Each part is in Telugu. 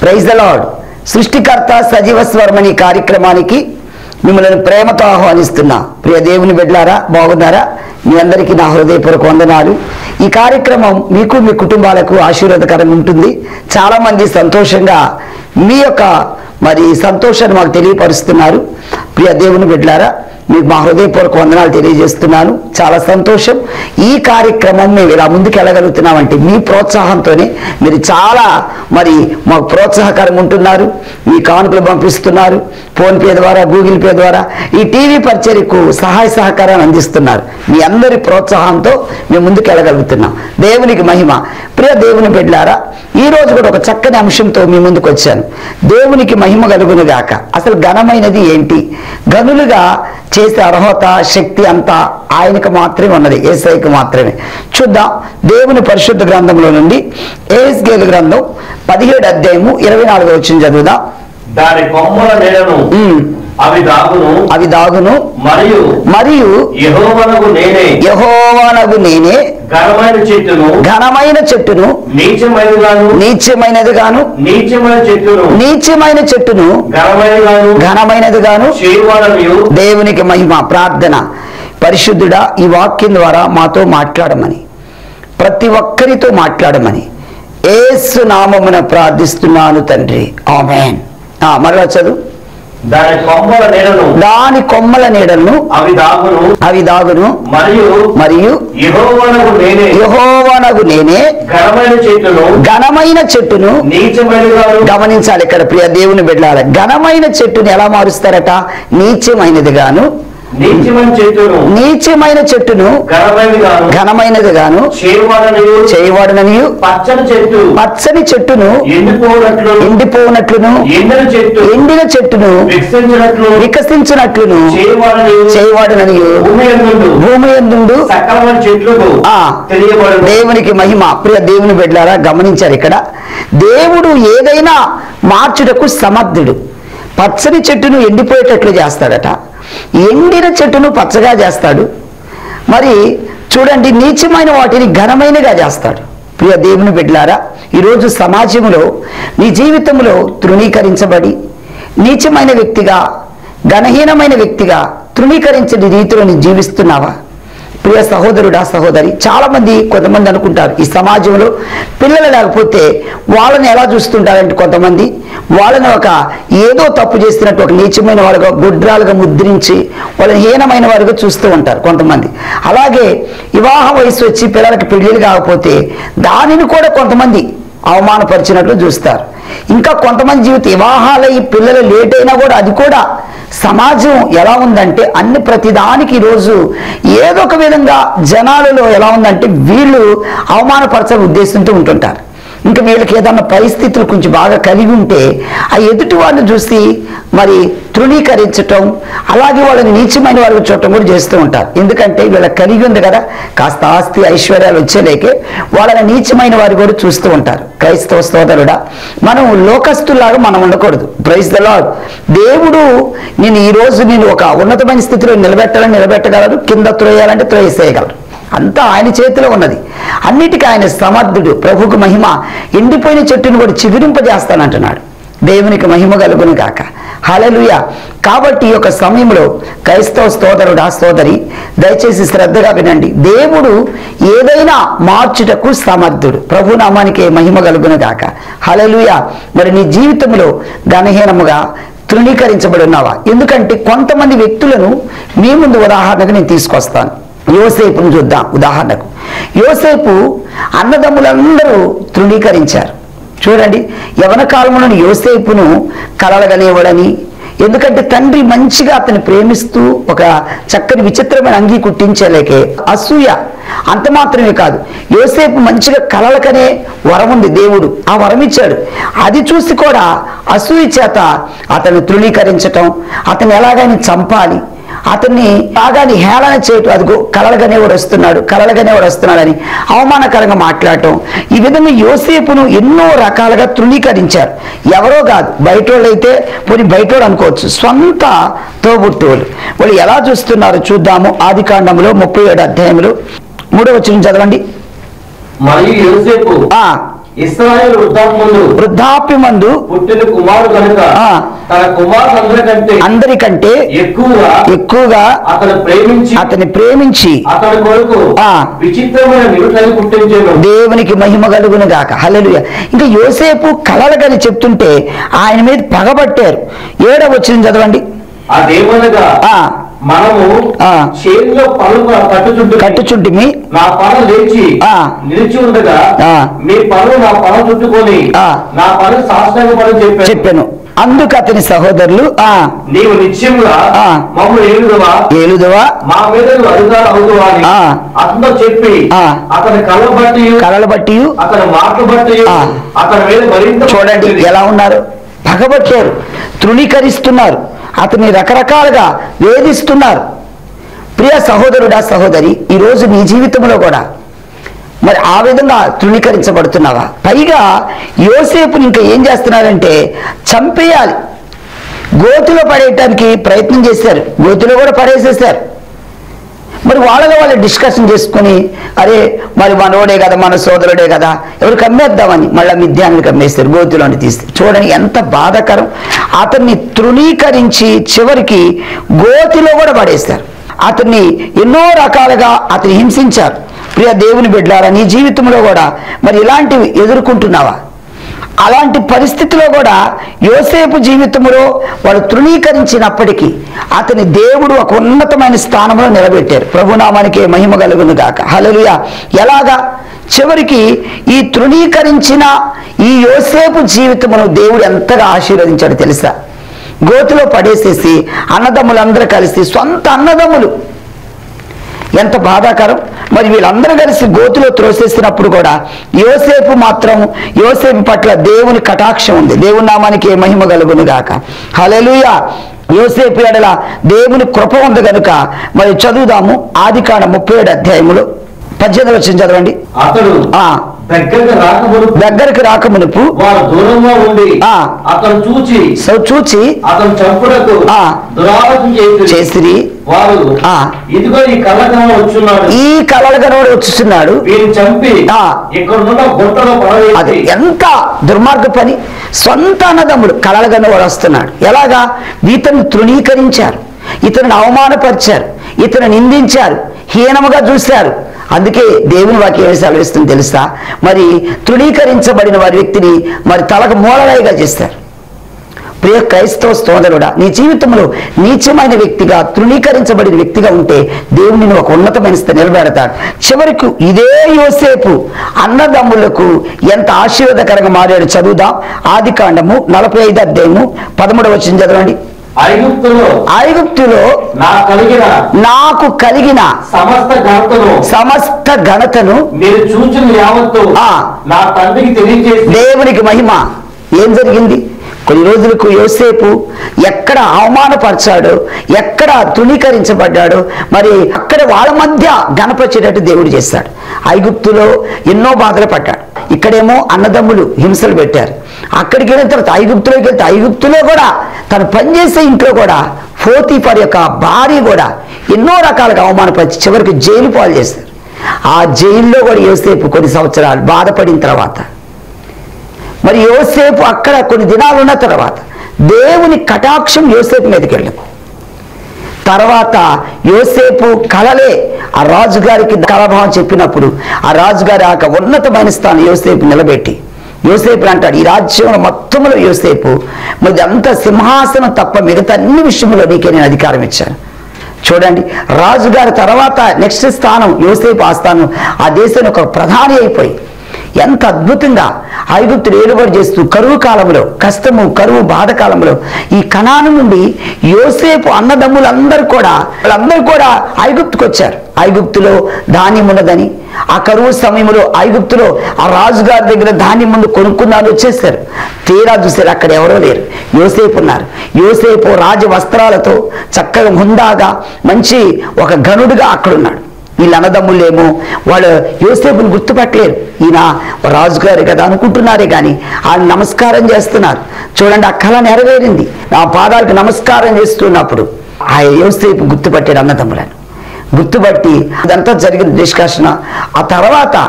ప్రైజ్ ద లాడ్ సృష్టికర్త సజీవ స్వరమణి కార్యక్రమానికి మిమ్మల్ని ప్రేమతో ఆహ్వానిస్తున్నా ప్రియ దేవుని బిడ్డారా బాగున్నారా మీ అందరికీ నా హృదయపూర్వక వందనాలు ఈ కార్యక్రమం మీకు మీ కుటుంబాలకు ఆశీర్వాదకరంగా ఉంటుంది చాలా మంది సంతోషంగా మీ యొక్క మరి సంతోషాన్ని మాకు తెలియపరుస్తున్నారు ప్రియ దేవుని బిడ్డారా మీకు మా హృదయపూర్వక వందనాలు తెలియజేస్తున్నాను చాలా సంతోషం ఈ కార్యక్రమం మేము ఇలా ముందుకు వెళ్ళగలుగుతున్నామంటే మీ ప్రోత్సాహంతోనే మీరు చాలా మరి మాకు ప్రోత్సాహకరంగా ఉంటున్నారు మీ కానుకలు పంపిస్తున్నారు ఫోన్పే ద్వారా గూగుల్ పే ద్వారా ఈ టీవీ పరిచర్యకు సహాయ సహకారాన్ని అందిస్తున్నారు మీ అందరి ప్రోత్సాహంతో మేము ముందుకు వెళ్ళగలుగుతున్నాం దేవునికి మహిమ ప్రియ దేవుని బిడ్డారా ఈ రోజు కూడా ఒక చక్కని అంశంతో మీ ముందుకు వచ్చాను దేవునికి మహిమ కలుగును గాక అసలు ఘనమైనది ఏంటి గనులుగా చేసే అర్హత శక్తి అంతా ఆయనకు మాత్రమే ఉన్నది ఏసైకి మాత్రమే చూద్దాం దేవుని పరిశుద్ధ గ్రంథంలో నుండి ఏఎస్గేల్ గ్రంథం పదిహేడు అధ్యాయము ఇరవై నాలుగు వచ్చిన చదువుదాం దాని కొమ్మల నీడను ఉమ్, అవి దాగును అవి దాగును మరియు మరియు యెహోవానకు నేనే యహోవానగు నేనే ఘనమైన చెట్టును ఘనమైన చెట్టును నీచమైనగాను నీచమైనది గాను నీచమైన చెట్టును నీచమైన చెట్టును ఘనమైనగాను ఘనమైనది గాను చేరువాడనియు దేవునికి మహిమ ప్రార్థన పరిశుద్ధుడా ఈ వాక్యం ద్వారా మాతో మాట్లాడమని ప్రతి ఒక్కరితో మాట్లాడమని ఏసు నామమున ప్రార్థిస్తున్నాను తండ్రి ఆమెన్ ఆ, మరలా చదువు దాని కొమ్మల నీడను దాని కొమ్మల నీడలను అవి దాగును అవి దాగును మరియు మరియు యెహోవానకు నేనే యహోవనగు నేనే ఘనమైన చెట్టును ఘనమైన చెట్టును నీచమైనగాను గమనించాలి ఇక్కడ ప్రియ దేవుని బిడ్డాల ఘనమైన చెట్టుని ఎలా మారుస్తారట నీచమైనది గాను నీచమైన చెట్టును నీచమైన చెట్టును ఘనమైనగాను ఘనమైనది గాను చేరువాడనియు చేయవాడననియు పచ్చని చెట్టు పచ్చని చెట్టును ఎండిపోనట్లు ఎండిపోనట్లును ఎండిన చెట్టు ఎండిన చెట్టును వికసించినట్లు వికసించినట్లును చేయవాడనియు చేయవాడననియు భూమి ఎందుండు భూమి ఎందుండు సకలమైన చెట్లకు ఆ. తెలియబడు దేవునికి మహిమ ప్రియ దేవుని బిడ్డారా గమనించారు ఇక్కడ దేవుడు ఏదైనా మార్చుటకు సమర్థుడు పచ్చని చెట్టును ఎండిపోయేటట్లు చేస్తాడట ఎండిన చెట్టును పచ్చగా చేస్తాడు మరి చూడండి నీచమైన వాటిని ఘనమైనగా చేస్తాడు ప్రియ దేవుని బిడ్డలారా ఈరోజు సమాజంలో నీ జీవితంలో తృణీకరించబడి నీచమైన వ్యక్తిగా ఘనహీనమైన వ్యక్తిగా తృణీకరించని రీతిలో నీ జీవిస్తున్నావా ప్రియ సహోదరుడా సహోదరి చాలా మంది కొంతమంది అనుకుంటారు ఈ సమాజంలో పిల్లలు లేకపోతే వాళ్ళని ఎలా చూస్తుంటారంటే కొంతమంది వాళ్ళని ఒక ఏదో తప్పు చేస్తున్నట్టు ఒక నీచమైన వాళ్ళుగా గుడ్రాలుగా ముద్రించి వాళ్ళని హీనమైన వారుగా చూస్తూ ఉంటారు కొంతమంది అలాగే వివాహ వయసు వచ్చి పిల్లలకి పెళ్ళిళ్ళు కాకపోతే దానిని కూడా కొంతమంది అవమానపరిచినట్లు చూస్తారు ఇంకా కొంతమంది జీవిత వివాహాలై పిల్లలు లేట్ అయినా కూడా అది కూడా సమాజం ఎలా ఉందంటే అన్ని ప్రతిదానికి ఈరోజు ఏదో ఒక విధంగా జనాలలో ఎలా ఉందంటే వీళ్ళు అవమానపరచాలని ఉద్దేశంతో ఉంటుంటారు ఇంకా వీళ్ళకి ఏదన్నా పరిస్థితులు కొంచెం బాగా కలిగి ఉంటే ఆ ఎదుటి వాళ్ళని చూసి మరి తృణీకరించటం అలాగే వాళ్ళని నీచమైన వాళ్ళని చూడటం కూడా చేస్తూ ఉంటారు ఎందుకంటే వీళ్ళకి కలిగి ఉంది కదా కాస్త ఆస్తి ఐశ్వర్యాలు వచ్చేలేకే వాళ్ళని నీచమైన వారు కూడా చూస్తూ ఉంటారు క్రైస్తవ సోదరుడా మనం లోకస్తులాగా మనం ఉండకూడదు ప్రైజ్ ద లాడ్ దేవుడు నేను ఈ రోజు నేను ఒక ఉన్నతమైన స్థితిలో నిలబెట్టాలని నిలబెట్టగలరు కింద త్రోయాలంటే త్రోయేసేయగలరు అంతా ఆయన చేతిలో ఉన్నది అన్నిటికీ ఆయన సమర్థుడు ప్రభుకు మహిమ ఎండిపోయిన చెట్టును కూడా చిగురింపజేస్తానంటున్నాడు దేవునికి మహిమ కలుగును గాక హలలుయ కాబట్టి ఈ యొక్క సమయంలో క్రైస్తవ స్తోదరుడా సోదరి దయచేసి శ్రద్ధగా వినండి దేవుడు ఏదైనా మార్చుటకు సమర్థుడు ప్రభు నామానికి మహిమ కలుగును గాక హలలుయ మరి నీ జీవితంలో ఘనహీనముగా తృణీకరించబడి ఉన్నావా ఎందుకంటే కొంతమంది వ్యక్తులను మీ ముందు ఉదాహరణకు నేను తీసుకొస్తాను యోసేపును చూద్దాం ఉదాహరణకు యోసేపు అన్నదమ్ములందరూ తృణీకరించారు చూడండి యవన కాలంలో యోసేపును కలలగనేవాడని ఎందుకంటే తండ్రి మంచిగా అతన్ని ప్రేమిస్తూ ఒక చక్కని విచిత్రమైన అంగీ కుట్టించలేకే అసూయ అంత మాత్రమే కాదు యోసేపు మంచిగా కలలకనే వరం ఉంది దేవుడు ఆ వరం ఇచ్చాడు అది చూసి కూడా అసూయ చేత అతన్ని తృణీకరించటం అతన్ని ఎలాగైనా చంపాలి అతన్ని బాగాని హేళన చేయటం అదిగో కలలుగానే వాడు వస్తున్నాడు కలలుగానే వాడు వస్తున్నాడని అవమానకరంగా మాట్లాడటం ఈ విధంగా యోసేపును ఎన్నో రకాలుగా తృణీకరించారు ఎవరో కాదు బయటోళ్ళు అయితే పోనీ బయటోడు అనుకోవచ్చు స్వంత తోబుట్టువులు వాళ్ళు ఎలా చూస్తున్నారు చూద్దాము ఆది కాండంలో ముప్పై ఏడు అధ్యాయంలో మూడో వచ్చిన చదవండి మరియు యోసేపు ఆ ఇస్రాయేల్ వృద్ధాత్మందు వృద్ధాప్యమందు పుట్టిన కుమారుడు కనుక ఆ. తన కుమారులందరికంటే అందరికంటే ఎక్కువగా ఎక్కువగా అతను ప్రేమించి అతన్ని ప్రేమించి అతని కొరకు ఆ. విచిత్రమైన నిమిషాలు పుట్టించాను దేవునికి మహిమ కలుగును గాక హల్లెలూయా ఇంకా యోసేపు కలలుగని చెప్తుంటే ఆయన మీద పగబట్టారు ఏడవ వచ్చింది చదవండి అదేమనగా ఆ మనము ఆ. చేతిలో పనులు కట్టుచుంటు కట్టుచుంటిమి నా పను లేచి ఆ. నిలిచి ఉండగా ఆ. మీ పను నా పను చుట్టుకొని ఆ. నా పను సాష్టాంగ పని చెప్పాను చెప్పాను అందుకు అతని సహోదరులు ఆ నీవు నిత్యముగా ఆ. మమ్మల్ని ఏలుదవా ఏలుదవా మా మీద నువ్వు అధికారం అవుదువా అని ఆ. అతనితో చెప్పి ఆ. అతని కళ్ళ బట్టి కలలు బట్టి అతని మాటలు బట్టి ఆ. అతని మీద మరింత చూడండి పట్టింది. ఎలా ఉన్నారు పగబట్టారు తృణీకరిస్తున్నారు అతన్ని రకరకాలుగా వేధిస్తున్నారు ప్రియ సహోదరుడా సహోదరి ఈరోజు నీ జీవితంలో కూడా మరి ఆ విధంగా తృణీకరించబడుతున్నావా పైగా యోసేపుని ఇంకా ఏం చేస్తున్నారంటే చంపేయాలి గోతిలో పడేయటానికి ప్రయత్నం చేశారు గోతిలో కూడా పడేసేశారు మరి వాళ్ళలో వాళ్ళు డిస్కషన్ చేసుకుని అరే మరి మనోడే కదా మన సోదరుడే కదా ఎవరు కమ్మేద్దామని మళ్ళీ మిథ్యాన్ని కమ్మేస్తారు గోతిలోని తీస్తే చూడండి ఎంత బాధాకరం అతన్ని తృణీకరించి చివరికి గోతిలో కూడా పడేస్తారు అతన్ని ఎన్నో రకాలుగా అతన్ని హింసించారు ప్రియ దేవుని బిడ్డారా నీ జీవితంలో కూడా మరి ఇలాంటివి ఎదుర్కొంటున్నావా అలాంటి పరిస్థితిలో కూడా యోసేపు జీవితంలో వాళ్ళు తృణీకరించినప్పటికీ అతని దేవుడు ఒక ఉన్నతమైన స్థానంలో నిలబెట్టారు ప్రభునామానికి మహిమ కలుగును గాక హల్లెలూయా ఎలాగా చివరికి ఈ తృణీకరించిన ఈ యోసేపు జీవితమును దేవుడు ఎంతగా ఆశీర్వదించాడు తెలుసా గోతిలో పడేసేసి అన్నదమ్ములందరూ కలిసి సొంత అన్నదమ్ములు ఎంత బాధాకరం మరి వీళ్ళందరూ కలిసి గోతులో త్రోసేసినప్పుడు కూడా యోసేపు మాత్రం యోసేపు పట్ల దేవుని కటాక్షం ఉంది దేవుని నామానికి మహిమ కలుగును గాక హల్లెలూయా యోసేపు ఎడల దేవుని కృప ఉంది గనుక మరి చదువుదాము ఆది కాండ ముప్పై ఏడు అధ్యాయములు పద్దెనిమిది వచ్చింది చదవండి అతడు ఆ దగ్గరకు రాకమును దగ్గరికి రాకమునుపు వారు దూరంగా ఉండి ఆ. అతను చూచి సో చూచి అతను చంపుటకు ఆ. దురాలోచన చేసి చేసిరి వారు ఆ. ఇదిగో ఈ కళ్ళకమ్మ వచ్చున్నాడు ఈ కలలు కనబడి వచ్చుస్తున్నాడు వీరిని చంపి ఆ. ఇక్కడ నుండి గుట్టలో అది పడవేసి ఎంత దుర్మార్గ పని సొంత అన్నదమ్ముడు కలలుగన్న వాడు వస్తున్నాడు ఎలాగా ఇతను తృణీకరించారు ఇతను అవమానపరిచారు ఇతను నిందించారు హీనముగా చూశారు అందుకే దేవుని వాక్యం ఏమి సెలవిస్తుంది తెలుసా మరి తృణీకరించబడిన వారి వ్యక్తిని మరి తలకు మూలరాయిగా చేస్తారు ప్రియ క్రైస్తవ స్తోదరుడా నీ జీవితంలో నీచమైన వ్యక్తిగా తృణీకరించబడిన వ్యక్తిగా ఉంటే దేవుని ఒక ఉన్నతమైన స్థితి నిలబెడతాడు చివరికి ఇదే యోసేపు అన్నదమ్ములకు ఎంత ఆశీర్వాదకరంగా మారాడు చదువుదాం ఆది కాండము నలభై ఐదు అధ్యాయము పదమూడవ వచ్చిన చదవండి ఐగుప్తులో ఐగుప్తులో నా కలిగిన నాకు కలిగిన సమస్త ఘనతను సమస్త ఘనతను మీరు చూచిన యావత్తు ఆ. నా తండ్రికి తెలియజేసి దేవునికి మహిమ ఏం జరిగింది కొన్ని రోజులకు యోసేపు ఎక్కడ అవమానపరిచాడు ఎక్కడ తృణీకరించబడ్డాడు మరి అక్కడ వాళ్ళ మధ్య గణపరిచేటట్టు దేవుడు చేస్తాడు ఐగుప్తులో ఎన్నో బాధలు పడ్డాడు ఇక్కడేమో అన్నదమ్ములు హింసలు పెట్టారు అక్కడికి వెళ్ళిన తర్వాత ఐగుప్తులోకి వెళ్తే ఐగుప్తులో కూడా తను పనిచేసే ఇంట్లో కూడా ఫోతీఫర్ యొక్క భార్య కూడా ఎన్నో రకాలుగా అవమానపరిచి చివరికి జైలు పాలు చేస్తారు ఆ జైల్లో కూడా యోసేపు కొన్ని సంవత్సరాలు బాధపడిన తర్వాత మరి యోసేపు అక్కడ కొన్ని దినాలు ఉన్న తర్వాత దేవుని కటాక్షం యోసేపు మీదకి వెళ్ళింది తర్వాత యోసేపు కలలే ఆ రాజుగారికి కలభావం చెప్పినప్పుడు ఆ రాజుగారి ఆ యొక్క ఉన్నతమైన స్థానం యోసేపు నిలబెట్టి యోసేపు అంటాడు ఈ రాజ్యంలో మొత్తంలో యోసేపు మరి అంత సింహాసనం తప్ప మిగతా అన్ని విషయంలో నీకే నేను అధికారం ఇచ్చాను చూడండి రాజుగారి తర్వాత నెక్స్ట్ స్థానం యోసేపు ఆ స్థానం ఆ దేశానికి ఒక ప్రధాని అయిపోయి ఎంత అద్భుతంగా ఐగుప్తుడు ఏలుబడి చేస్తూ కరువు కాలంలో కష్టము కరువు బాధ కాలంలో ఈ కణాను నుండి యోసేపు అన్నదమ్ములందరూ కూడా వాళ్ళందరూ కూడా ఐగుప్తుకు వచ్చారు ఐగుప్తులో ధాన్యం ఉన్నదని ఆ కరువు సమయంలో ఐగుప్తులో ఆ రాజుగారి దగ్గర ధాన్యం ముందు కొనుక్కుందామని వచ్చేసారు తీరా చూసారు అక్కడ ఎవరో లేరు యోసేపు ఉన్నారు యోసేపు రాజ వస్త్రాలతో చక్కగా హుందాగా మంచి ఒక గనుడుగా అక్కడున్నాడు వీళ్ళ అన్నదమ్ములేమో వాళ్ళు యోసేపుని గుర్తుపట్టలేరు ఈయన రాజుగారు కదా అనుకుంటున్నారే కానీ ఆయన నమస్కారం చేస్తున్నారు చూడండి ఆ కళ నెరవేరింది నా పాదాలకు నమస్కారం చేస్తున్నప్పుడు ఆ యోసేపు గుర్తుపట్టాడు అన్నదమ్ములను గుర్తుపట్టి అదంతా జరిగిన డిస్కషన్ ఆ తర్వాత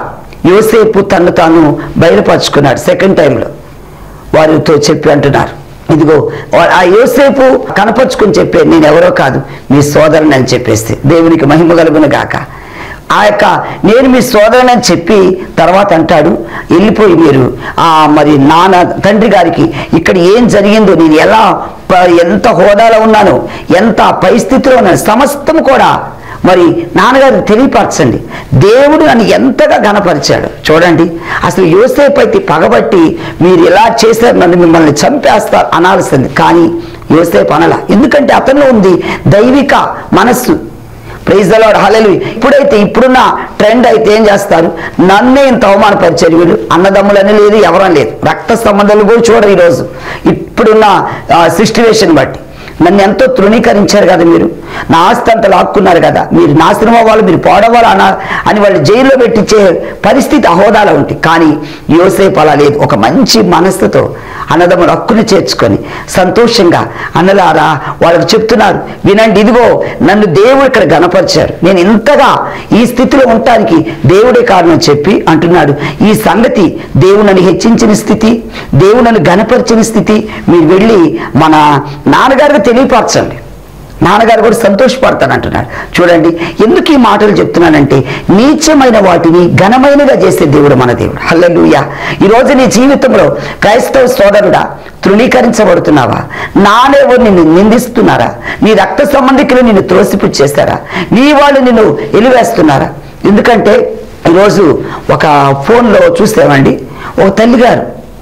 యోసేపు తను తాను బయలుపరుచుకున్నాడు సెకండ్ టైంలో వారితో చెప్పి అంటున్నారు ఇదిగో వా- ఆ యోసేపు కనపరుచుకుని చెప్పే నేను ఎవరో కాదు మీ సోదరుని అని చెప్పేస్తే దేవునికి మహిమ కలుగును గాక ఆ యొక్క నేను మీ సోదరుని అని చెప్పి తర్వాత అంటాడు వెళ్ళిపోయి మీరు ఆ మరి నాన్న తండ్రి గారికి ఇక్కడ ఏం జరిగిందో నేను ఎలా ప- ఎంత హోదాలో ఉన్నాను ఎంత పరిస్థితిలో ఉన్నాను సమస్తం కూడా మరి నాన్నగారు తెలియపరచండి దేవుడు నన్ను ఎంతగా ఘనపరిచాడు చూడండి అసలు యోసేపు అయితే పగబట్టి మీరు ఇలా చేశారు నన్ను మిమ్మల్ని చంపేస్తారు అనాల్సింది కానీ యోసేపు అనల ఎందుకంటే అతనిలో ఉంది దైవిక మనస్సు ప్రైజ్ దలాడు హలలు ఇప్పుడైతే ఇప్పుడున్న ట్రెండ్ అయితే ఏం చేస్తారు నన్నే ఇంత అవమానపరిచారు వీళ్ళు అన్నదమ్ములని లేదు ఎవరని లేదు రక్త సంబంధాలు కూడా చూడరు ఈరోజు ఇప్పుడున్న సిచ్యువేషన్ బట్టి నన్ను ఎంతో తృణీకరించారు కదా మీరు నా ఆస్తి అంత లాక్కున్నారు కదా మీరు నాశనం అవ్వాలి మీరు పోడవాలి అన అని వాళ్ళు జైల్లో పెట్టించే పరిస్థితి అహోదాలో ఉంది కానీ యోసేపు అలా లేదు ఒక మంచి మనస్సుతో అన్నదమ్ములు హక్కును చేర్చుకొని సంతోషంగా అన్నలారా వాళ్ళకి చెప్తున్నారు వినండి ఇదిగో నన్ను దేవుడు ఇక్కడ గణపరిచారు నేను ఇంతగా ఈ స్థితిలో ఉండటానికి దేవుడే కారణం చెప్పి అంటున్నాడు ఈ సంగతి దేవుడు నన్ను హెచ్చించిన స్థితి దేవుడు నన్ను గణపరిచిన స్థితి మీరు వెళ్ళి మన నాన్నగారికి తెలియపరచండి నాన్నగారు కూడా సంతోషపడతాను అంటున్నాడు చూడండి ఎందుకు ఈ మాటలు చెప్తున్నానంటే నీచమైన వాటిని ఘనమైనగా చేసే దేవుడు మన దేవుడు హల్లెలూయా ఈరోజు నీ జీవితంలో క్రైస్తవ సోదరుడా తృణీకరించబడుతున్నావా నానేవో నిన్ను నిందిస్తున్నారా నీ రక్త సంబంధికులు నిన్ను త్రోసిపుచ్చేస్తారా నీ వాళ్ళు నిన్ను ఎలివేస్తున్నారా ఎందుకంటే ఈరోజు ఒక ఫోన్లో చూసామండి ఒక తల్లిగారు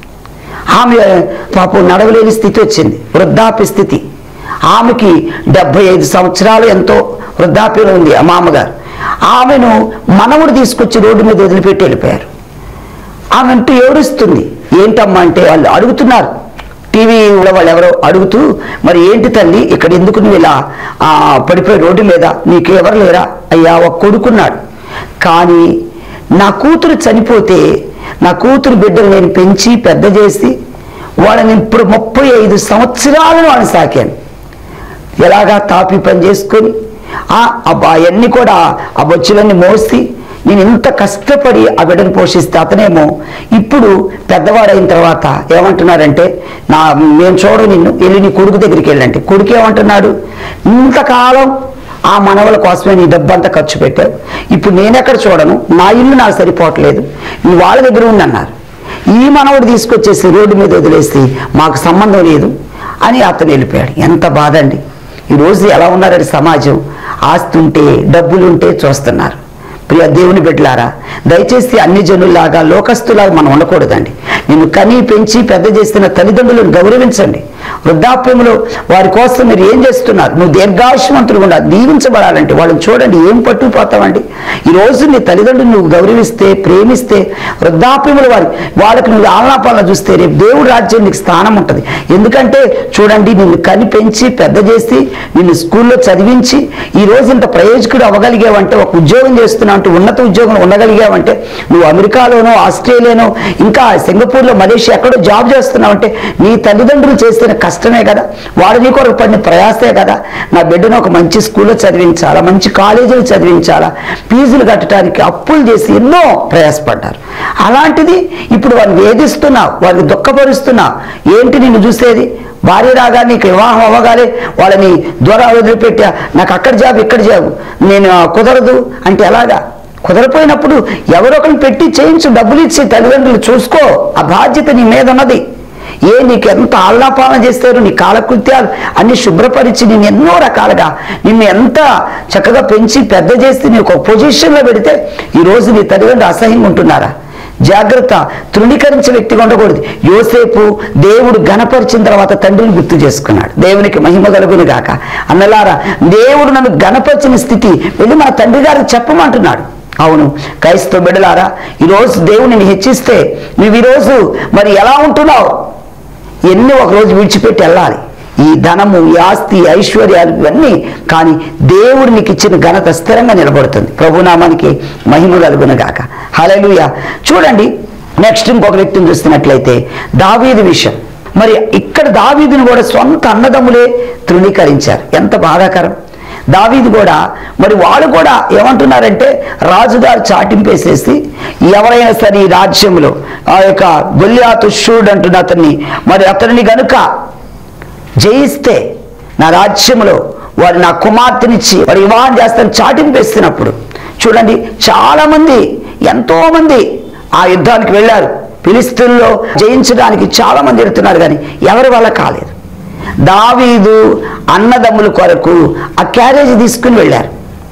ఆమె పాపం నడవలేని స్థితి వచ్చింది వృద్ధాప్య స్థితి ఆమెకి డెబ్బై ఐదు సంవత్సరాలు ఎంతో వృద్ధాప్యం ఉంది ఆ మామగారు ఆమెను మనవుడు తీసుకొచ్చి రోడ్డు మీద వదిలిపెట్టి వెళ్ళిపోయారు ఆమె అంటూ ఏడుస్తుంది ఏంటమ్మా అంటే వాళ్ళు అడుగుతున్నారు టీవీలో వాళ్ళు ఎవరో అడుగుతూ మరి ఏంటి తల్లి ఇక్కడ ఎందుకు నువ్వు ఇలా ఆ, పడిపోయి రోడ్డు మీద నీకు ఎవరు లేరా అయ్యా ఒక కొడుకున్నాడు కానీ నా కూతురు చనిపోతే నా కూతురు బిడ్డలు నేను పెంచి పెద్ద చేసి వాళ్ళని ఇప్పుడు ముప్పై ఐదు సంవత్సరాలను వాళ్ళని సాకాను ఎలాగా తాపి పని చేసుకొని ఆ అబ్బా అవన్నీ కూడా ఆ బొచ్చులన్నీ మోసి నేను ఎంత కష్టపడి ఆ బిడ్డను పోషిస్తే అతనేమో ఇప్పుడు పెద్దవాడైన తర్వాత ఏమంటున్నారంటే నా మేము చూడ నిన్ను వెళ్ళి నీ కొడుకు దగ్గరికి వెళ్ళంటే కొడుకు ఏమంటున్నాడు ఇంతకాలం ఆ మనవల కోసమే నీ డబ్బంతా ఖర్చు పెట్టావు ఇప్పుడు నేనెక్కడ చూడను నా ఇల్లు నాకు సరిపోవట్లేదు నీ వాళ్ళ దగ్గర ఉందన్నారు ఈ మనవడు తీసుకొచ్చేసి రోడ్డు మీద వదిలేసి మాకు సంబంధం లేదు అని అతను వెళ్ళిపోయాడు ఎంత బాధ అండి ఈరోజు ఎలా ఉన్నారండి సమాజం ఆస్తి ఉంటే డబ్బులుంటే చూస్తున్నారు ప్రియ దేవుని బిడ్డలారా దయచేసి అన్ని జనుల్లాగా లోకస్తులాగా మనం ఉండకూడదండి నిన్ను కని పెంచి పెద్ద చేస్తున్న తల్లిదండ్రులను గౌరవించండి వృద్ధాప్యంలో వారి కోసం మీరు ఏం చేస్తున్నారు నువ్వు దీర్ఘాయుష్మంతులు కూడా దీవించబడాలంటే వాళ్ళని చూడండి ఏం పట్టుకుపోతావండి ఈ రోజు నీ తల్లిదండ్రులు నువ్వు గౌరవిస్తే ప్రేమిస్తే వృద్ధాప్యములు వారి వాళ్ళకి నువ్వు ఆలనాపాలన చూస్తే రేపు దేవుడు రాజ్యం నీకు స్థానం ఉంటుంది ఎందుకంటే చూడండి నిన్ను కని పెంచి పెద్ద చేసి నిన్ను స్కూల్లో చదివించి ఈ రోజు ఇంత ప్రయోజకుడు అవ్వగలిగావంటే ఒక ఉద్యోగం చేస్తున్నావు అంటే ఉన్నత ఉద్యోగం ఉండగలిగావంటే నువ్వు అమెరికాలోనో ఆస్ట్రేలియానో ఇంకా సింగపూర్లో మలేషియా ఎక్కడో జాబ్ చేస్తున్నావు అంటే నీ తల్లిదండ్రులు చేస్తున్న కష్టమే కదా వాడు నీ కొరకు పడిన ప్రయాసే కదా నా బిడ్డను ఒక మంచి స్కూల్లో చదివించాలా మంచి కాలేజీలో చదివించాలా ఫీజులు కట్టడానికి అప్పులు చేసి ఎన్నో ప్రయాసపడ్డారు అలాంటిది ఇప్పుడు వారిని వేధిస్తున్నావు వారిని దుఃఖపరుస్తున్నావు ఏంటి నిన్ను చూసేది భార్య రాగా నీకు వివాహం అవ్వగానే వాళ్ళని దూరం వదిలిపెట్టా నాకు అక్కడ జాబ్ ఇక్కడ జాబ్ నేను ఆ, కుదరదు అంటే ఎలాగా కుదరపోయినప్పుడు ఎవరో ఒకరిని పెట్టి చేయించు డబ్బులు ఇచ్చి తల్లిదండ్రులు చూసుకో ఆ బాధ్యత నీ మీద ఉన్నది ఏ నీకు ఎంత ఆల్లాపాలన చేస్తారు నీ కాలకృత్యాలు అన్ని శుభ్రపరిచి నేను ఎన్నో రకాలుగా నిన్ను ఎంత చక్కగా పెంచి పెద్ద చేసి నీ ఒక పొజిషన్లో పెడితే ఈరోజు నీ తల్లిదండ్రులు అసహ్యంగా ఉంటున్నారా జాగ్రత్త తృణీకరించే వ్యక్తిగా ఉండకూడదు యోసేపు దేవుడు గణపరిచిన తర్వాత తండ్రిని గుర్తు చేసుకున్నాడు దేవునికి మహిమ కలుగును గాక అన్నలారా దేవుడు నన్ను గణపరిచిన స్థితి వెళ్ళి మా తండ్రి గారికి చెప్పమంటున్నాడు అవును క్రైస్తవ బిడ్డలారా ఈరోజు దేవుడిని హెచ్చిస్తే నువ్వు ఈరోజు మరి ఎలా ఉంటున్నావు ఎన్ని ఒకరోజు విడిచిపెట్టి వెళ్ళాలి ఈ ధనము ఈ ఆస్తి ఈ ఐశ్వర్యాలు ఇవన్నీ కానీ దేవుడు నీకు ఇచ్చిన ఘనత స్థిరంగా నిలబడుతుంది ప్రభునామానికి మహిమ కలుగును గాక హల్లెలూయ చూడండి నెక్స్ట్ ఇంకొక వ్యక్తిని చూస్తున్నట్లయితే దావీదు విషయం మరి ఇక్కడ దావీదుని కూడా సొంత అన్నదమ్ములే తృణీకరించారు ఎంత బాధాకరం దావీదు కూడా మరి వాళ్ళు కూడా ఏమంటున్నారంటే రాజుగారు చాటింపేసేసి ఎవరైనా సరే ఈ రాజ్యంలో ఆ యొక్క గొల్లియాతు షూడ్ అంటున్న అతన్ని మరి అతనిని గనుక జయిస్తే నా రాజ్యంలో వారు నా కుమార్తెనిచ్చి వారు వివాహం చేస్తాను చాటింపేస్తున్నప్పుడు చూడండి చాలామంది ఎంతోమంది ఆ యుద్ధానికి వెళ్ళారు ఫిలిస్తీన్లో జయించడానికి చాలామంది వెళ్తున్నారు కానీ ఎవరి వల్ల కాలేదు దావీదు అన్నదమ్ముల కొరకు ఆ క్యారేజ్ తీసుకుని వెళ్ళారు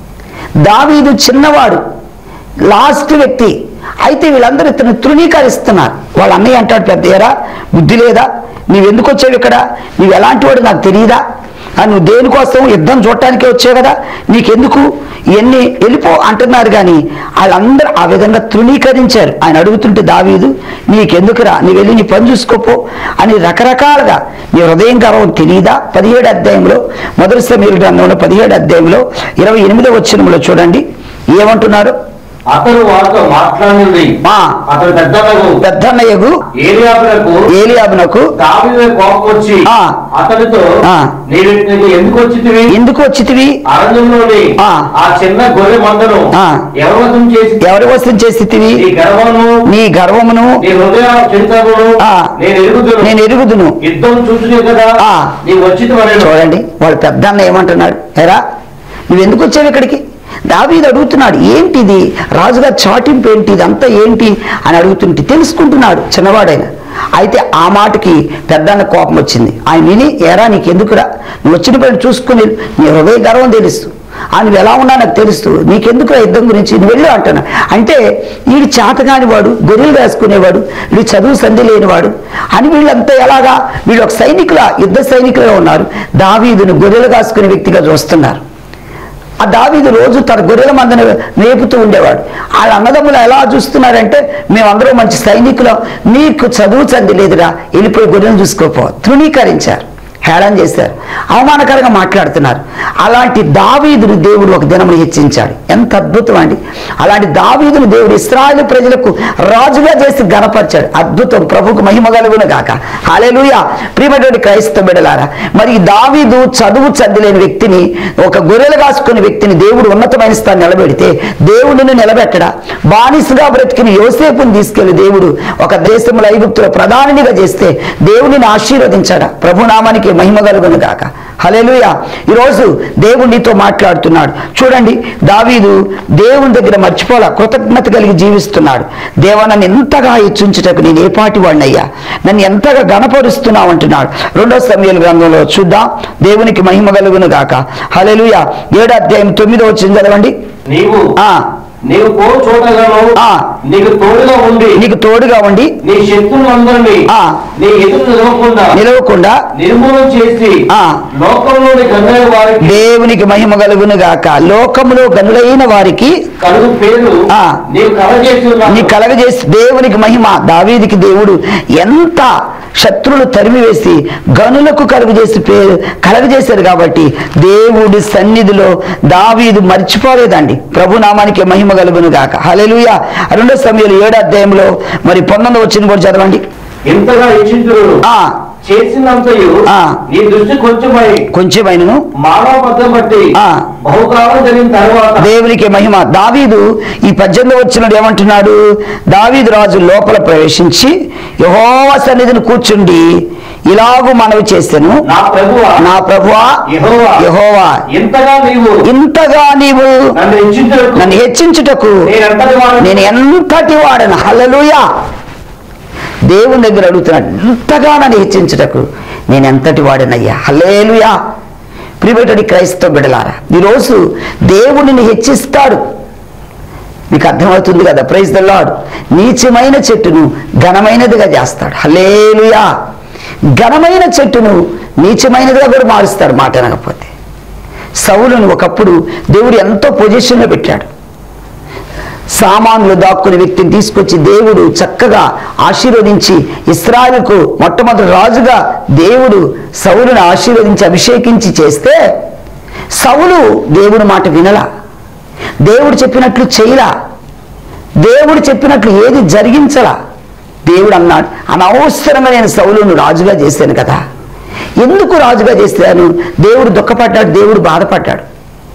దావీదు చిన్నవాడు లాస్ట్ వ్యక్తి అయితే వీళ్ళందరూ ఇతను తృణీకరిస్తున్నారు వాళ్ళ అన్నయ్య అంటాడు పెద్ద ఎరా బుద్ధి లేదా నీవెందుకు వచ్చావు ఇక్కడ నీవు ఎలాంటి వాడు నాకు తెలియదా ఆ, నువ్వు దేనికోసం యుద్ధం చూడటానికే వచ్చావు కదా నీకెందుకు ఇవన్నీ వెళ్ళిపో అంటున్నారు కానీ వాళ్ళందరూ ఆ విధంగా తృణీకరించారు ఆయన అడుగుతుంటే దావీదు నీకెందుకురా నీ వెళ్ళి నీ పని చూసుకోపో అని రకరకాలుగా నీ హృదయం గర్వం తెలియదా పదిహేడు అధ్యాయంలో మొదటి సమీర గ్రంథంలో పదిహేడు అధ్యాయంలో ఇరవై ఎనిమిదో వచ్చినములో చూడండి ఏమంటున్నారు అతను వారితో మాట్లాడింది మా అతను పెద్దలకు పెద్దన్నయ్యకు ఏలియాబులకు ఏలియాబునకు దావీదు కోపం వచ్చి ఆ. అతనితో ఆ. నీవు ఇక్కడికి ఎందుకు వచ్చితివి ఎందుకు వచ్చితివి అరణ్యంలోని ఆ. ఆ చిన్న గొర్రె మందను ఆ. ఎవరవసం చేసి ఎవరి వసం చేసితివి నీ గర్వము నీ గర్వమును నీ హృదయ చింతమును ఆ. నేను ఎరుగుదును నేను ఎరుగుదును యుద్ధం చూసునే కదా ఆ. నీవు వచ్చిన చూడండి వాళ్ళ పెద్ద అన్న ఏమంటున్నాడు ఎరా నువ్వు ఎందుకు వచ్చావు ఇక్కడికి దావీదు అడుగుతున్నాడు ఏంటిది రాజుగారి చాటింపు ఏంటి ఇదంతా ఏంటి అని అడుగుతుంటే తెలుసుకుంటున్నాడు చిన్నవాడైన అయితే ఆ మాటకి పెద్దన్న కోపం వచ్చింది ఆయన విని ఎరా నీకు ఎందుకురా నువ్వు వచ్చిన పని చూసుకుని నీ హృదయ గర్వం తెలుసు ఆ నువ్వు ఎలా ఉన్నా నాకు తెలుసు నీకెందుకురా యుద్ధం గురించి నువ్వు వెళ్ళు అంటున్నా అంటే వీడు చేతగాని వాడు గొర్రెలు వేసుకునేవాడు వీడు చదువు సంధి లేనివాడు అని వీళ్ళంతా ఎలాగా వీళ్ళు ఒక సైనికుల యుద్ధ సైనికులుగా ఉన్నారు దావీదును గొర్రెలు కాసుకునే వ్యక్తిగా చూస్తున్నారు ఆ దావీదు రోజు తన గొర్రెల మందని మేపుతూ ఉండేవాడు వాళ్ళ అన్నదమ్ములు ఎలా చూస్తున్నారంటే మేమందరం మంచి సైనికులం నీకు చదువు చంది లేదురా వెళ్ళిపోయి గొర్రెలు చూసుకోపో తృణీకరించారు హేళన చేశారు అవమానకరంగా మాట్లాడుతున్నారు అలాంటి దావీదును దేవుడు ఒక దినమును హెచ్చించాడు ఎంత అద్భుతం అండి అలాంటి దావీదును దేవుడు ఇస్రాయేల్ ప్రజలకు రాజుగా చేసి గణపరిచాడు అద్భుతం ప్రభుకు మహిమ కలుగును గాక హాలేలుయ ప్రియమైనటువంటి క్రైస్తవ బిడలారా మరి ఈ దావీదు చదువు చదిలేని వ్యక్తిని ఒక గొర్రెలు కాసుకునే వ్యక్తిని దేవుడు ఉన్నతమైన స్థానం నిలబెడితే దేవుడిని నిలబెట్టడా బానిసగా బ్రతికిన యోసేపుని తీసుకెళ్లి దేవుడు ఒక దేశంలో ఐగుప్తులో ప్రధానినిగా చేస్తే దేవుడిని ఆశీర్వదించాడా ప్రభునామానికి మహిమ కలుగును గాక హలేలుయ ఈరోజు దేవుడు నీతో మాట్లాడుతున్నాడు చూడండి దావీదు దేవుని దగ్గర మర్చిపోలా కృతజ్ఞత కలిగి జీవిస్తున్నాడు దేవా నన్ను ఎంతగా హెచ్చించుటకు నేను ఏ పాటి వాడినయ్యా నన్ను ఎంతగా గణపరుస్తున్నావు అంటున్నాడు రెండో సమయాల గ్రంథంలో చూద్దాం దేవునికి మహిమ కలుగును గాక హలేలుయ ఏడో అధ్యాయం తొమ్మిదో వచ్చింది చదవండి నీవు ఆ నీవు పో చోటలను ఆ. నీకు తోడుగా ఉండి నీకు తోడుగా ఉండి నీ శత్రువులందరినీ ఆ. నీ ఎదురు నిలవకుండా నిలవకుండా నిర్మూలన చేసి ఆ. లోకంలోని గంగల వారికి దేవునికి మహిమ కలుగును గాక లోకములో గనులైన వారికి కలుగు పేరు ఆ. నీవు కలగజేసి నీ ఉన్నావు కలగజేసి దేవునికి మహిమ దావీదికి దేవుడు ఎంత శత్రులు తరిమివేసి గనులకు కలుగజేసి పేరు కలగజేశారు కాబట్టి దేవుడి సన్నిధిలో దావీదు మర్చిపోలేదండి ప్రభునామానికి మహిమ కలుగును గాక హల్లెలూయ రెండో సమయంలో ఏడో అధ్యాయంలో మరి పొందొంద వచ్చిన కూడా చదవండి ఇంతగా ఇచ్చింతుడు ఆ చేసినంతయు ఆ. నీ దృష్టి కొంచెమై కొంచెమైనను మానవ పద్ధతి బట్టి ఆ. బహుకాలం జరిగిన తర్వాత దేవునికి మహిమ దావీదు ఈ పద్యంలో వచ్చినప్పుడు ఏమంటున్నాడు దావీదు రాజు లోపల ప్రవేశించి యహోవ సన్నిధిని కూర్చుండి ఇలాగూ మనవి చేశాను నా ప్రభువా నా ప్రభువా యెహోవా యహోవా ఇంతగా నీవు ఇంతగా నీవు నన్ను హెచ్చించుటకు నన్ను హెచ్చించుటకు నేనెంతటి వాడను? నేను ఎంతటి వాడను హల్లెలూయా దేవుని దగ్గర అడుగుతున్నాడు ఇంతగా నన్ను హెచ్చించుటకు నేను ఎంతటి వాడనయ్యా హల్లేలుయా ప్రిబెటడి క్రైస్తవ బిడలారా ఈరోజు దేవుడిని హెచ్చిస్తాడు మీకు అర్థమవుతుంది కదా ప్రైజ్ ద లాడ్ నీచమైన చెట్టును ఘనమైనదిగా చేస్తాడు హల్లేలుయా ఘనమైన చెట్టును నీచమైనదిగా కూడా మారుస్తాడు మాట అనకపోతే సౌలును ఒకప్పుడు దేవుడు ఎంతో పొజిషన్లో పెట్టాడు సామాన్లు దాక్కునే వ్యక్తిని తీసుకొచ్చి దేవుడు చక్కగా ఆశీర్వదించి ఇస్రాయల్కు మొట్టమొదటి రాజుగా దేవుడు సౌలును ఆశీర్వదించి అభిషేకించి చేస్తే సౌలు దేవుడి మాట వినలా దేవుడు చెప్పినట్లు చేయలా దేవుడు చెప్పినట్లు ఏది జరిగించలా దేవుడు అన్నాడు అనవసరంగా నేను సౌలును రాజుగా చేశాను కదా ఎందుకు రాజుగా చేశాను దేవుడు దుఃఖపడ్డాడు దేవుడు బాధపడ్డాడు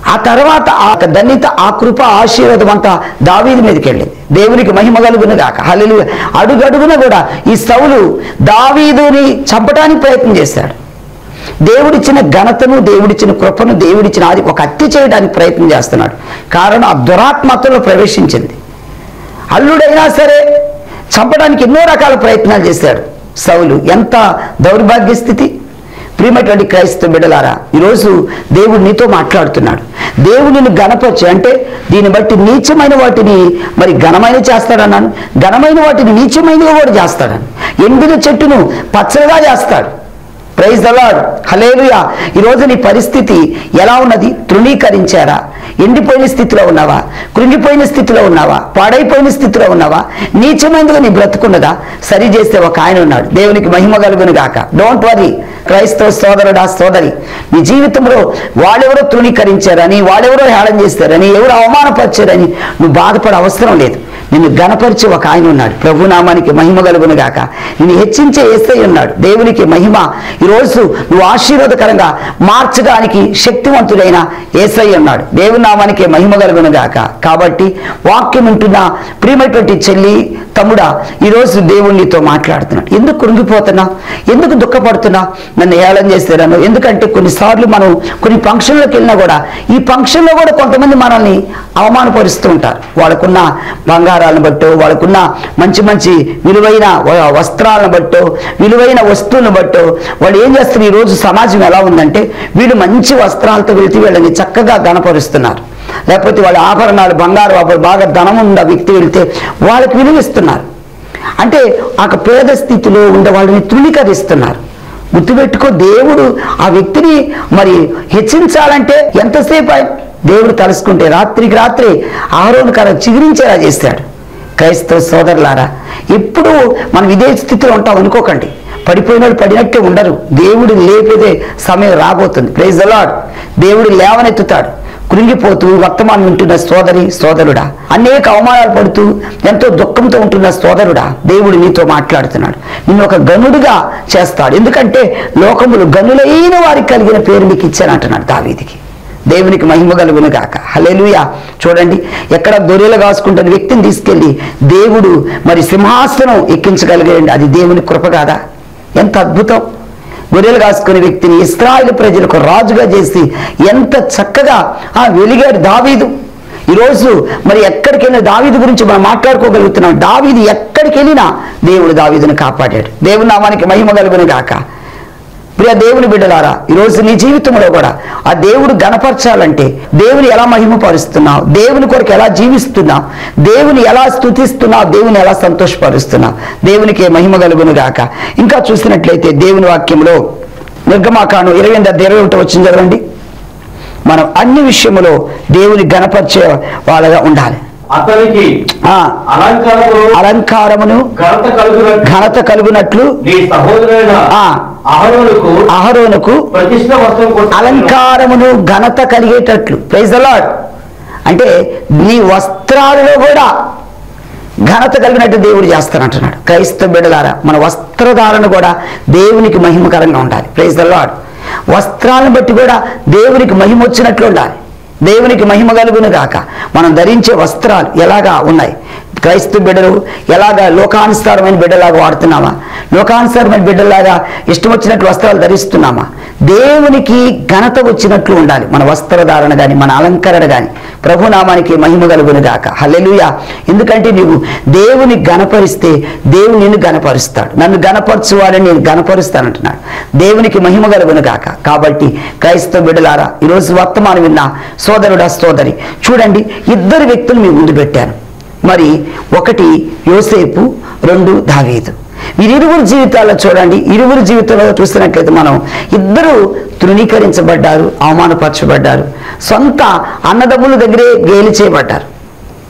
ఆ తర్వాత ఆ ధన్యత ఆ కృప ఆశీర్వాదం అంతా దావీది మీదకి వెళ్ళింది దేవునికి మహిమ కలుగును గాక హల్లెలూ అడుగడుగున కూడా ఈ సౌలు దావీదుని చంపడానికి ప్రయత్నం చేశాడు దేవుడిచ్చిన ఘనతను దేవుడిచ్చిన కృపను దేవుడిచ్చిన ఆది ఒక హత్య చేయడానికి ప్రయత్నం చేస్తున్నాడు కారణం ఆ దురాత్మతలో ప్రవేశించింది అల్లుడైనా సరే చంపడానికి ఎన్నో రకాల ప్రయత్నాలు చేశాడు సౌలు ఎంత దౌర్భాగ్య స్థితి ప్రియమైనటువంటి క్రైస్తవ బిడ్డలారా ఈరోజు దేవుడు నీతో మాట్లాడుతున్నాడు దేవుడు నిన్ను గణపరచు అంటే దీన్ని బట్టి నీచమైన వాటిని మరి ఘనమైన చేస్తాడన్నాను ఘనమైన వాటిని నీచమైనగా కూడా చేస్తాడని ఎండిన చెట్టును పచ్చగా చేస్తాడు ప్రైజ్ దలాడ్ హలేలుయా ఈరోజు నీ పరిస్థితి ఎలా ఉన్నది తృణీకరించారా ఎండిపోయిన స్థితిలో ఉన్నావా కృంగిపోయిన స్థితిలో ఉన్నావా పాడైపోయిన స్థితిలో ఉన్నావా నీచమైనదిగా నీ బ్రతుకున్నదా సరి చేస్తే ఒక ఆయన ఉన్నాడు దేవునికి మహిమ కలుగును గాక డోంట్ వరీ క్రైస్తవ సోదరుడా సోదరి నీ జీవితంలో వాళ్ళెవరో తృణీకరించారని వాళ్ళెవరో హేళన చేస్తారని ఎవరు అవమానపరిచారని నువ్వు బాధపడే అవసరం లేదు నిన్ను గణపరిచి ఒక ఆయన ఉన్నాడు ప్రభునామానికి మహిమ కలుగును గాక నిన్ను హెచ్చించే ఏసై ఉన్నాడు దేవునికి మహిమ ఈరోజు నువ్వు ఆశీర్వాదకరంగా మార్చడానికి శక్తివంతుడైన ఏసై ఉన్నాడు దేవుని నామానికి మహిమ కలుగును గాక కాబట్టి వాక్యం వింటున్న ప్రియమైనటువంటి చెల్లి తమ్ముడా ఈరోజు దేవుడు నీతో మాట్లాడుతున్నాడు ఎందుకు కృంగిపోతున్నా ఎందుకు దుఃఖపడుతున్నా నన్ను ఏళన చేస్తారను ఎందుకంటే కొన్నిసార్లు మనం కొన్ని ఫంక్షన్లకు వెళ్ళినా కూడా ఈ ఫంక్షన్లో కూడా కొంతమంది మనల్ని అవమానపరుస్తూ ఉంటారు వాళ్ళకున్న బంగారాలను బట్టో వాళ్ళకున్న మంచి మంచి విలువైన వ- వస్త్రాలను బట్టో విలువైన వస్తువులను బట్టో వాళ్ళు ఏం చేస్తారు ఈ రోజు సమాజం ఎలా ఉందంటే వీళ్ళు మంచి వస్త్రాలతో వెళ్తే వీళ్ళని చక్కగా గణపరుస్తున్నారు లేకపోతే వాళ్ళ ఆభరణాలు బంగారు ఆభరణాలు బాగా ధనం ఉన్న వ్యక్తి వెళ్తే వాళ్ళకి విలువిస్తున్నారు అంటే ఆ పేద స్థితిలో ఉండే వాళ్ళని తృణీకరిస్తున్నారు గుర్తుపెట్టుకో దేవుడు ఆ వ్యక్తిని మరి హెచ్చించాలంటే ఎంతసేపు ఆయన దేవుడు తలుసుకుంటే రాత్రికి రాత్రి ఆరోను కర చిగురించేలా చేస్తాడు క్రైస్తవ సోదరులారా ఎప్పుడు మనం ఇదే స్థితిలో ఉంటాం అనుకోకండి పడిపోయినోడు పడినట్టే ఉండరు దేవుడు లేపేదే సమయం రాబోతుంది ప్రైజ్ అలాడ్ దేవుడు లేవనెత్తుతాడు కృంగిపోతూ వర్తమానం ఉంటున్న సోదరి సోదరుడా అనేక అవమానాలు పడుతూ ఎంతో దుఃఖంతో ఉంటున్న సోదరుడా దేవుడు నీతో మాట్లాడుతున్నాడు నిన్ను ఒక గనుడిగా చేస్తాడు ఎందుకంటే లోకములు గనులైన వారికి కలిగిన పేరు నీకు ఇచ్చానంటున్నాడు దావీదికి దేవునికి మహిమ కలుగును గాక హల్లెలూయా చూడండి ఎక్కడ గొర్రెలు కాసుకుంటున్న వ్యక్తిని తీసుకెళ్ళి దేవుడు మరి సింహాసనం ఎక్కించగలిగాడు అది దేవుని కృప కాదా ఎంత అద్భుతం గొర్రెలు కాసుకునే వ్యక్తిని ఇస్రాయేల్ ప్రజలకు రాజుగా చేసి ఎంత చక్కగా ఆ వెలిగాడు దావీదు ఈరోజు మరి ఎక్కడికి వెళ్ళిన దావీదు గురించి మనం మాట్లాడుకోగలుగుతున్నాం దావీదు ఎక్కడికి వెళ్ళినా దేవుడు దావీదుని కాపాడాడు దేవుని నామానికి మహిమ కలుగును గాక ప్రియ దేవుని బిడ్డలారా ఈరోజు నీ జీవితంలో కూడా ఆ దేవుడు గణపరచాలంటే దేవుని ఎలా మహిమపరుస్తున్నావు దేవుని కొరకు ఎలా జీవిస్తున్నావు దేవుని ఎలా స్తుతిస్తున్నావు దేవుని ఎలా సంతోషపరుస్తున్నావు దేవునికి మహిమ కలుగును గాక ఇంకా చూసినట్లయితే దేవుని వాక్యంలో నిర్గమాకాండం ఇరవై ఎనిమిది ఇరవై ఒకటి వచ్చింది చదవండి మనం అన్ని విషయములో దేవుని గణపరిచే వాళ్ళగా ఉండాలి అతనికి ఆ అలంకారము అలంకారమును ఘనత కలుగునట్టు ఘనత కలుగునట్లు నీ సహోదరుడైన ఆ అహరోనుకు అహరోనుకు ప్రతిష్ట వస్త్రం కొట్టు అలంకారమును ఘనత కలిగేటట్లు ప్రైజ్ అలాడ్ అంటే నీ వస్త్రాలలో కూడా ఘనత కలిగినట్టు దేవుడు చేస్తానంటున్నాడు క్రైస్తవ బిడ్డలారా మన వస్త్రధారణ కూడా దేవునికి మహిమకరంగా ఉండాలి ప్రైజ్ అలాడ్ వస్త్రాలను బట్టి కూడా దేవునికి మహిమ వచ్చినట్లు ఉండాలి దేవునికి మహిమ కలుగును గాక మనం ధరించే వస్త్రాలు ఎలాగా ఉన్నాయి క్రైస్తవ బిడ్డలు ఎలాగా లోకానుసారమైన బిడ్డలాగా వాడుతున్నామా లోకానుసారమైన బిడ్డలాగా ఇష్టం వచ్చినట్లు వస్త్రాలు ధరిస్తున్నామా దేవునికి ఘనత వచ్చినట్లు ఉండాలి మన వస్త్రధారణ కానీ మన అలంకరణ కానీ ప్రభునామానికి మహిమ కలుగును గాక హల్లెలూయా ఎందుకంటే నీవు దేవుని గణపరిస్తే దేవుని నిన్ను గణపరుస్తాడు నన్ను గణపరచువాడని నేను గణపరుస్తానంటున్నాడు దేవునికి మహిమ కలుగును గాక కాబట్టి క్రైస్తవ బిడ్డలారా ఈరోజు వర్తమానం విన్న సోదరుడా సోదరి చూడండి ఇద్దరు వ్యక్తులు మీ ముందు పెట్టాను మరి ఒకటి యోసేపు రెండు దావీదు వీరిరువురు జీవితాల్లో చూడండి ఇరువురు జీవితంలో చూస్తున్నట్లయితే మనం ఇద్దరు తృణీకరించబడ్డారు అవమానపరచబడ్డారు సొంత అన్నదమ్ముల దగ్గరే గేలి చేయబడ్డారు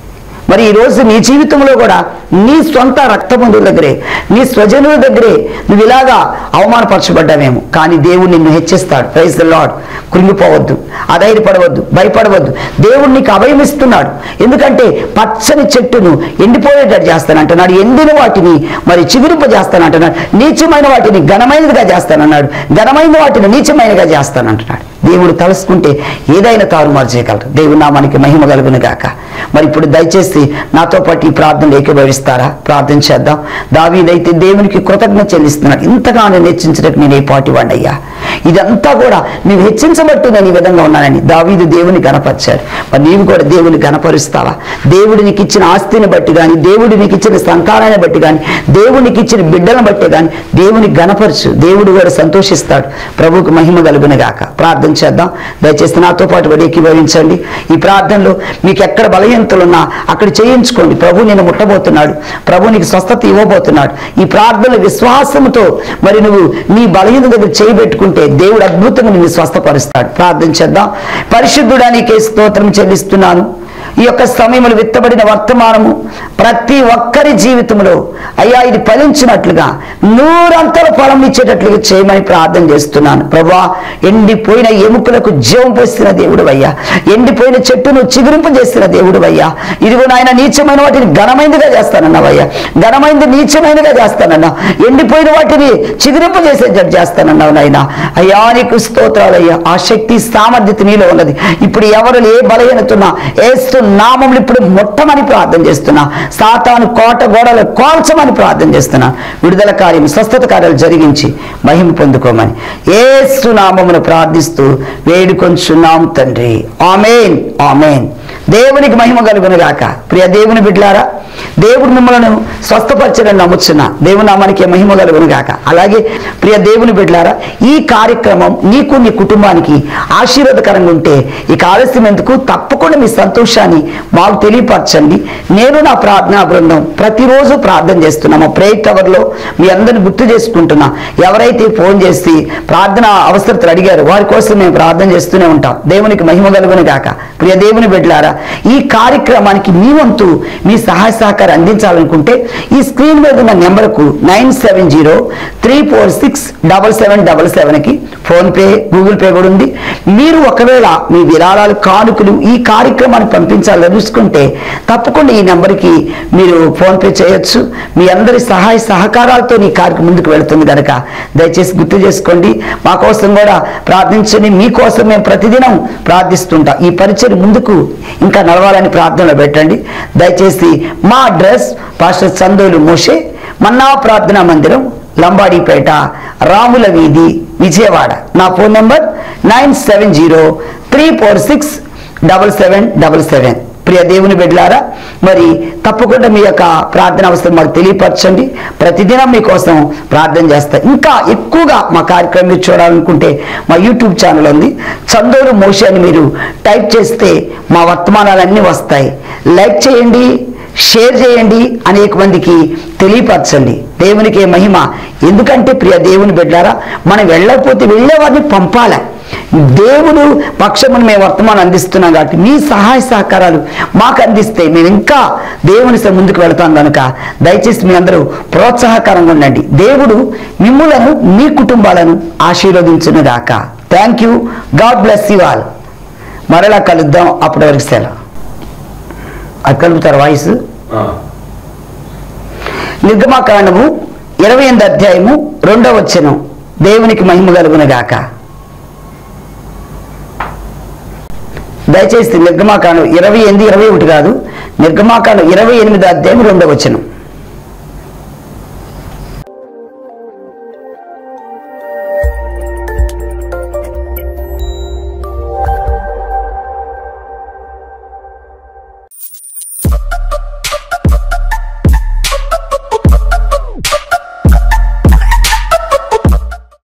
మరి ఈ రోజు నీ జీవితంలో కూడా నీ సొంత రక్తబంధువుల దగ్గరే నీ స్వజనుల దగ్గరే నువ్వు ఇలాగా అవమానపరచబడ్డావేమో కానీ దేవుడు నిన్ను హెచ్చిస్తాడు ప్రైజ్ ద లాడ్ కృంగిపోవద్దు అధైర్యపడవద్దు భయపడవద్దు దేవుడు నీకు అభయమిస్తున్నాడు ఎందుకంటే పచ్చని చెట్టును ఎండిపోయేటట్టు చేస్తానంటున్నాడు ఎండిన వాటిని మరి చిగురింపజేస్తానంటున్నాడు నీచమైన వాటిని ఘనమైనదిగా చేస్తానన్నాడు ఘనమైన వాటిని నీచమైనగా చేస్తానంటున్నాడు దేవుడు తలుసుకుంటే ఏదైనా తారుమారు చేయగలరు దేవుడు నామానికి మహిమ కలుగును గాక మరి ఇప్పుడు దయచేసి నాతో పాటు ఈ ప్రార్థనలు ఏకీభవిస్తారా ప్రార్థన చేద్దాం దావీదైతే దేవునికి కృతజ్ఞత చెల్లిస్తున్నాడు ఇంతగా నేను హెచ్చించడానికి నేను ఏ పాటి వాడినయ్యా ఇదంతా కూడా నీవు హెచ్చించబట్టు నేను ఈ విధంగా ఉన్నానని దావీదు దేవుని గణపరిచాడు మరి నీవు కూడా దేవుని గణపరుస్తావా దేవుడు నీకు ఇచ్చిన ఆస్తిని బట్టి కానీ దేవుడు నీకు ఇచ్చిన సంతానాన్ని బట్టి కానీ దేవునికి ఇచ్చిన బిడ్డలను బట్టి కానీ దేవుని గణపరచు దేవుడు కూడా సంతోషిస్తాడు ప్రభువుకు మహిమ కలుగును గాక ప్రార్థన చేద్దాం దయచేసి నాతో పాటు కూడా ఏకీభవించండి ఈ ప్రార్థనలో మీకు ఎక్కడ బలహీనతలు ఉన్నా అక్కడ చేయించుకోండి ప్రభు నేను ముట్టబోతున్నాడు ప్రభు నీకు స్వస్థత ఇవ్వబోతున్నాడు ఈ ప్రార్థన విశ్వాసంతో మరి నువ్వు నీ బలహీన దగ్గర చేయబెట్టుకుంటే దేవుడు అద్భుతంగా నిన్ను స్వస్థపరుస్తాడు ప్రార్థన చేద్దాం పరిశుద్ధుడానికి స్తోత్రం చెల్లిస్తున్నాను ఈ యొక్క సమయంలో విత్తబడిన వర్తమానము ప్రతి ఒక్కరి జీవితంలో అయ్యా ఇది ఫలించినట్లుగా నూరంతల ఫలం ఇచ్చేటట్లుగా చేయమని ప్రార్థన చేస్తున్నాను ప్రభా ఎండిపోయిన ఎముకలకు జీవం పోసిన దేవుడు అయ్యా ఎండిపోయిన చెట్టును చిగురింపు చేసిన దేవుడు అయ్యా ఇదిగో నాయన నీచమైన వాటిని ఘనమైనదిగా చేస్తానన్నావయ్యా ఘనమైనది నీచమైనదిగా చేస్తానన్నా ఎండిపోయిన వాటిని చిగురింపు చేసేటట్టు చేస్తానన్నావు నాయన అయ్యా నీకు స్తోత్రాలయ్యా ఆ శక్తి సామర్థ్యత నీలో ఉన్నది ఇప్పుడు ఎవరు ఏ బలహీనతున్నా ఏస్తు నామములు ఇప్పుడు మొట్టమని ప్రార్థన చేస్తున్నా సాతాను కోట గోడలు కోల్చమని ప్రార్థన చేస్తున్నా విడుదల కార్యం స్వస్థత కార్యాలు జరిగించి మహిమ పొందుకోమని ఏసు నామమును ప్రార్థిస్తూ వేడుకొంచున్నాం తండ్రి ఆమెన్ ఆమెన్ దేవునికి మహిమ కలుగును గాక ప్రియ దేవుని బిడ్లారా దేవుడు మిమ్మల్ని స్వస్థపరచడం నమ్ముచున్నా దేవుని నామానికి మహిమ కలుగును గాక అలాగే ప్రియ దేవుని బిడ్లారా ఈ కార్యక్రమం నీకు నీ కుటుంబానికి ఆశీర్వాదకరంగా ఉంటే ఇక ఆలస్యం ఎందుకు తప్పకుండా మీ సంతోషాన్ని మాకు తెలియపరచండి నేను నా ప్రార్థనా బృందం ప్రతిరోజు ప్రార్థన చేస్తున్నా మా ప్రేయర్ టవర్లో మీ అందరిని గుర్తు చేసుకుంటున్నా ఎవరైతే ఫోన్ చేసి ప్రార్థన అవసరతలు అడిగారు వారి కోసం మేము ప్రార్థన చేస్తూనే ఉంటాం దేవునికి మహిమ కలుగును గాక ప్రియ దేవుని బిడ్డలారా ఈ కార్యక్రమానికి మీ వంతు మీ సహాయ సహకారం అందించాలనుకుంటే ఈ స్క్రీన్ మీద ఉన్న నెంబర్కు nine seven zero three four six double seven double సెవెన్కి ఫోన్పే గూగుల్ పే కూడా ఉంది మీరు ఒకవేళ మీ విరాళాలు కానుకలు ఈ కార్యక్రమాన్ని పంపించాలని చూసుకుంటే తప్పకుండా ఈ నెంబర్కి మీరు ఫోన్పే చేయొచ్చు మీ అందరి సహాయ సహకారాలతో ఈ కార్యక్రమం ముందుకు వెళుతుంది కనుక దయచేసి గుర్తు చేసుకోండి మా కోసం కూడా ప్రార్థించండి మీకోసం మేము ప్రతిదినం ప్రార్థిస్తుంటాం ఈ పరిచయం ముందుకు ఇంకా నడవాలని ప్రార్థనలో పెట్టండి దయచేసి మా address pastor Chandolu Moshe Manna ప్రార్థనా మందిరం లంబాడిపేట రాముల వీధి విజయవాడ నా phone number nine seven zero three four six double seven double seven ప్రియ దేవుని బిడ్డలారా మరి తప్పకుండా మీ యొక్క ప్రార్థన అవసరం మాకు తెలియపరచండి ప్రతిదినం మీకోసం ప్రార్థన చేస్తా ఇంకా ఎక్కువగా మా కార్యక్రమం మీరు చూడాలనుకుంటే మా యూట్యూబ్ ఛానల్ ఉంది చందోరు మోషి అని మీరు టైప్ చేస్తే మా వర్తమానాలన్నీ వస్తాయి లైక్ చేయండి షేర్ చేయండి అనేక మందికి తెలియపరచండి దేవునికి మహిమ ఎందుకంటే ప్రియ దేవుని బిడ్డారా మనం వెళ్ళకపోతే వెళ్ళేవారిని పంపాలి దేవుడు పక్షమును మేము వర్తమానం అందిస్తున్నాం కాబట్టి మీ సహాయ సహకారాలు మాకు అందిస్తే మేము ఇంకా దేవుని స- ముందుకు వెళతాం కనుక దయచేసి మీ అందరూ ప్రోత్సాహకరంగా ఉండండి దేవుడు మిమ్ములను మీ కుటుంబాలను ఆశీర్వదించును గాక thank you God bless you all మరలా కలుద్దాం అప్పటి వరకు సెలవు అది కలుపుతారు వాయిస్ ఆ. నిర్గమాకాండము ఇరవై ఎనిమిది అధ్యాయము రెండవ వచ్చను దేవునికి మహిమ కలుగును గాక దయచేసి నిర్గమాకాండం ఇరవై ఎనిమిది ఇరవై ఒకటి కాదు నిర్గమాకాండం ఇరవై ఎనిమిది అధ్యాయం రెండవ వచ్చను